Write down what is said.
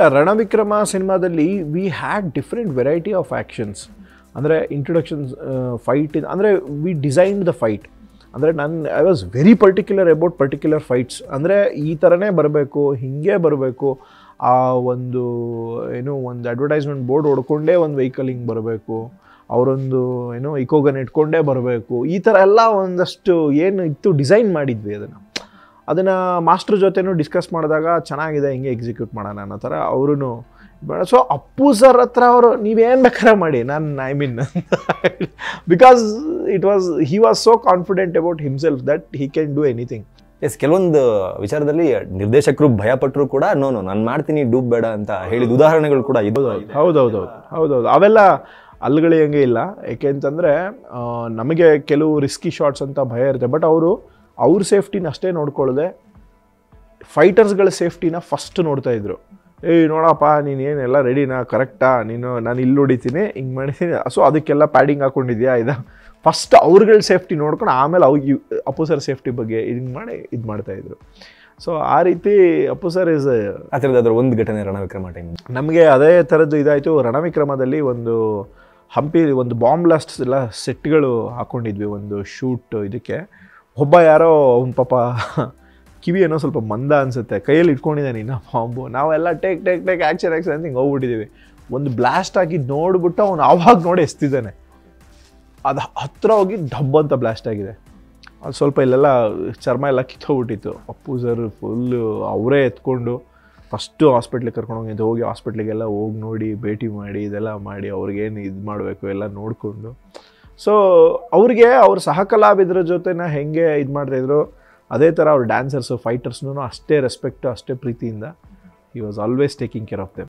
ಇಲ್ಲ ರಣವಿಕ್ರಮ ಸಿನಿಮಾದಲ್ಲಿ we had different variety of actions ಅಂದರೆ ಇಂಟ್ರೊಡಕ್ಷನ್ ಫೈಟ್ ಅಂದರೆ ವಿ ಡಿಸೈನ್ಡ್ ದ ಫೈಟ್ ಅಂದರೆ ನಾನು I was very particular about particular fights ಅಂದರೆ ಈ ಥರನೇ ಬರಬೇಕು ಹೀಗೆ ಬರಬೇಕು ಆ ಒಂದು ಏನು ಒಂದು ಅಡ್ವರ್ಟೈಸ್ಮೆಂಟ್ ಬೋರ್ಡ್ ಹೊಡ್ಕೊಂಡೇ ಒಂದು ವೆಹಿಕಲ್ ಹಿಂಗೆ ಬರಬೇಕು ಅವರೊಂದು ಏನೋ ಇಕೋಗನ್ ಇಟ್ಕೊಂಡೇ ಬರಬೇಕು ಈ ಥರ ಎಲ್ಲ ಒಂದಷ್ಟು ಏನು ಇತ್ತು ಡಿಸೈನ್ ಮಾಡಿದ್ವಿ ಅದನ್ನು ಅದನ್ನು ಮಾಸ್ಟ್ರ್ ಜೊತೆನೂ ಡಿಸ್ಕಸ್ ಮಾಡಿದಾಗ ಚೆನ್ನಾಗಿದೆ ಹಿಂಗೆ ಎಕ್ಸಿಕ್ಯೂಟ್ ಮಾಡೋಣ ಅನ್ನೋ ಥರ ಅವರು ಸೊ ಅಪ್ಪು ಸರ್ ಹತ್ರ ಅವರು ನೀವೇನು ಬೇಕಾದ್ರೆ ಮಾಡಿ ನಾನು I mean because it was he was so confident about himself that he can do anything yes ಕೆಲವೊಂದು ವಿಚಾರದಲ್ಲಿ ನಿರ್ದೇಶಕರು ಭಯ ಪಟ್ಟರು ಕೂಡ ನೋ ನೋ ನಾನು ಮಾಡ್ತೀನಿ ಡೂಬ್ ಬೇಡ ಅಂತ ಹೇಳಿದ ಉದಾಹರಣೆಗಳು ಕೂಡ ಇದು ಹೌದೌದೌದು ಹೌದೌದು ಅವೆಲ್ಲ ಅಲ್ಗಳಿಯಂಗೆ ಇಲ್ಲ ಏಕೆಂತಂದರೆ ನಮಗೆ ಕೆಲವು ರಿಸ್ಕಿ ಶಾಟ್ಸ್ ಅಂತ ಭಯ ಇರುತ್ತೆ ಬಟ್ ಅವರು ಅವ್ರ ಸೇಫ್ಟಿನ ಅಷ್ಟೇ ನೋಡ್ಕೊಳ್ಳದೆ ಫೈಟರ್ಸ್ಗಳ ಸೇಫ್ಟಿನ ಫಸ್ಟ್ ನೋಡ್ತಾ ಇದ್ರು ಏಯ್ ನೋಡಪ್ಪ ನೀನು ಏನೆಲ್ಲ ರೆಡಿನಾ ಕರೆಕ್ಟಾ ನೀನು ನಾನು ಇಲ್ಲಿ ಹೊಡಿತೀನಿ ಹಿಂಗೆ ಮಾಡಿದ್ದೀನಿ ಸೊ ಅದಕ್ಕೆಲ್ಲ ಪ್ಯಾಡಿಂಗ್ ಹಾಕೊಂಡಿದ್ಯಾ ಇದು ಫಸ್ಟ್ ಅವ್ರಗಳ ಸೇಫ್ಟಿ ನೋಡ್ಕೊಂಡು ಆಮೇಲೆ ಅವ್ರಿಗೆ ಅಪ್ಪು ಸರ್ ಸೇಫ್ಟಿ ಬಗ್ಗೆ ಹಿಂಗೆ ಮಾಡಿ ಇದು ಮಾಡ್ತಾಯಿದ್ರು ಸೊ ಆ ರೀತಿ ಅಪ್ಪು ಸರ್ ಇಸ್ ಆ ಥರದಾದ್ರೂ ಒಂದು ಘಟನೆ ರಣವಿಕ್ರಮ ಟೈಮ್ ನಮಗೆ ಅದೇ ಥರದ್ದು ಇದಾಯಿತು ರಣವಿಕ್ರಮದಲ್ಲಿ ಒಂದು ಹಂಪಿ ಒಂದು ಬಾಂಬ್ ಬ್ಲಾಸ್ಟ್ ಎಲ್ಲ ಸೆಟ್ಗಳು ಹಾಕ್ಕೊಂಡಿದ್ವಿ ಒಂದು ಶೂಟ್ ಇದಕ್ಕೆ ಒಬ್ಬ ಯಾರೋ ಅವ್ನ ಪಾಪ ಕಿವಿ ಏನೋ ಸ್ವಲ್ಪ ಮಂದ ಅನಿಸುತ್ತೆ ಕೈಯಲ್ಲಿ ಇಟ್ಕೊಂಡಿದ್ದಾನೆ ಇನ್ನು ಬಾಂಬು ನಾವೆಲ್ಲ take take take action action ಅಂತ ಹಿಂಗೆ ಹೋಗ್ಬಿಟ್ಟಿದ್ದೀವಿ ಒಂದು ಬ್ಲಾಸ್ಟ್ ಆಗಿ ನೋಡ್ಬಿಟ್ಟು ಅವ್ನು ಆವಾಗ ನೋಡಿ ಎಸ್ತಿದ್ದಾನೆ ಅದು ಹತ್ರ ಹೋಗಿ ಡಬ್ ಅಂತ ಬ್ಲಾಸ್ಟ್ ಆಗಿದೆ ಅದು ಸ್ವಲ್ಪ ಇಲ್ಲೆಲ್ಲ ಚರ್ಮ ಎಲ್ಲ ಕಿತ್ತೋಗ್ಬಿಟ್ಟಿತ್ತು ಅಪ್ಪು ಸರ್ ಫುಲ್ಲು ಅವರೇ ಎತ್ಕೊಂಡು ಫಸ್ಟು ಹಾಸ್ಪಿಟ್ಲಿಗೆ ಕರ್ಕೊಂಡು ಹೋಗಿದ್ದು ಹೋಗಿ ಹಾಸ್ಪಿಟ್ಲಿಗೆಲ್ಲ ಹೋಗಿ ನೋಡಿ ಭೇಟಿ ಮಾಡಿ ಇದೆಲ್ಲ ಮಾಡಿ ಅವ್ರಿಗೇನು ಇದು ಮಾಡಬೇಕು ಎಲ್ಲ ನೋಡಿಕೊಂಡು ಸೊ ಅವ್ರಿಗೆ ಅವ್ರ ಸಹಕಲಾವಿದರ ಜೊತೆನ ಹೆಂಗೆ ಇದು ಮಾಡ್ತಾಯಿದ್ರು ಅದೇ ಥರ ಅವ್ರ ಡ್ಯಾನ್ಸರ್ಸು ಫೈಟರ್ಸ್ನೂ ಅಷ್ಟೇ ರೆಸ್ಪೆಕ್ಟು ಅಷ್ಟೇ ಪ್ರೀತಿಯಿಂದ he was always taking care of them